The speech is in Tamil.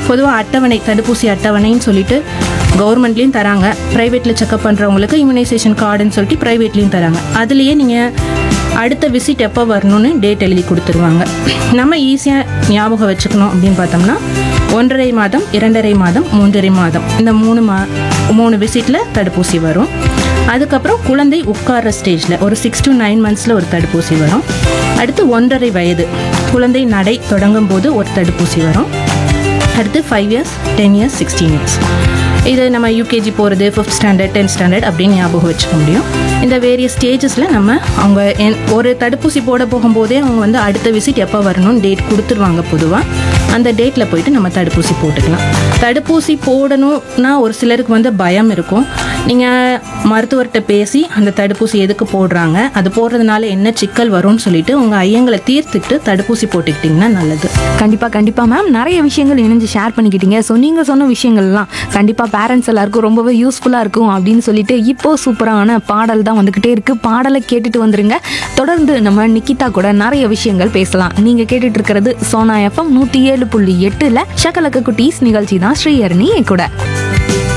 பொதுவாக அட்டவணை தடுப்பூசி அட்டவணைன்னு சொல்லிட்டு கவர்மெண்ட்லேயும் தராங்க ப்ரைவேட்டில் செக்அப் பண்ணுறவங்களுக்கு இம்யூனைசேஷன் கார்டுன்னு சொல்லிட்டு ப்ரைவேட்லேயும் தராங்க அதுலேயே நீங்கள் அடுத்த விசிட் எப்போ வரணும்னு டேட் எழுதி கொடுத்துருவாங்க நம்ம ஈஸியாக ஞாபகம் வச்சுக்கணும் அப்படின்னு பார்த்தோம்னா ஒன்றரை மாதம் இரண்டரை மாதம் மூன்றரை மாதம் இந்த மூணு மா மூணு விசிட்டில் தடுப்பூசி வரும் அதுக்கப்புறம் குழந்தை உட்கார்ற ஸ்டேஜில் ஒரு சிக்ஸ் டு நைன் மந்த்ஸில் ஒரு தடுப்பூசி வரும் அடுத்து ஒன்றரை வயது குழந்தை நடை தொடங்கும் போது ஒரு தடுப்பூசி வரும் அடுத்து five years ten years sixteen years இது நம்ம யூகேஜி போகிறது ஃபிஃப்த் ஸ்டாண்டர்ட் டென்த் ஸ்டாண்டர்ட் அப்படின்னு ஞாபகம் வச்சுக்க முடியும் இந்த வேரியஸ் ஸ்டேஜஸில் நம்ம அவங்க என்- ஒரு தடுப்பூசி போட போகும்போதே அவங்க வந்து அடுத்த விசிட் எப்போ வரணும்னு டேட் கொடுத்துருவாங்க பொதுவாக அந்த டேட்டில் போயிட்டு நம்ம தடுப்பூசி போட்டுக்கலாம் தடுப்பூசி போடணும்னா ஒரு சிலருக்கு வந்து பயம் இருக்கும் நீங்கள் மருத்துவர்கிட்ட பேசி அந்த தடுப்பூசி எதுக்கு போடுறாங்க அது போடுறதுனால என்ன சிக்கல் வரும்னு சொல்லிட்டு உங்கள் ஐயங்களை தீர்த்துட்டு தடுப்பூசி போட்டுக்கிட்டிங்கன்னா நல்லது கண்டிப்பா கண்டிப்பா மேம் நிறைய விஷயங்கள் இணைஞ்சு ஷேர் பண்ணிக்கிட்டீங்க ஸோ நீங்க சொன்ன விஷயங்கள்லாம் கண்டிப்பா பேரண்ட்ஸ் எல்லாருக்கும் ரொம்பவே யூஸ்ஃபுல்லா இருக்கும் அப்படின்னு சொல்லிட்டு இப்போ சூப்பரான பாடல் தான் வந்துகிட்டே இருக்கு பாடலை கேட்டுட்டு வந்துருங்க தொடர்ந்து நம்ம நிக்கிதா கூட நிறைய விஷயங்கள் பேசலாம் நீங்க கேட்டுட்டு இருக்கிறது சோனா எஃப்எம் நூத்தி ஏழு புள்ளி எட்டுல ஷக்கலக்க குட்டீஸ் நிகழ்ச்சி தான் ஸ்ரீஹரணி என் கூட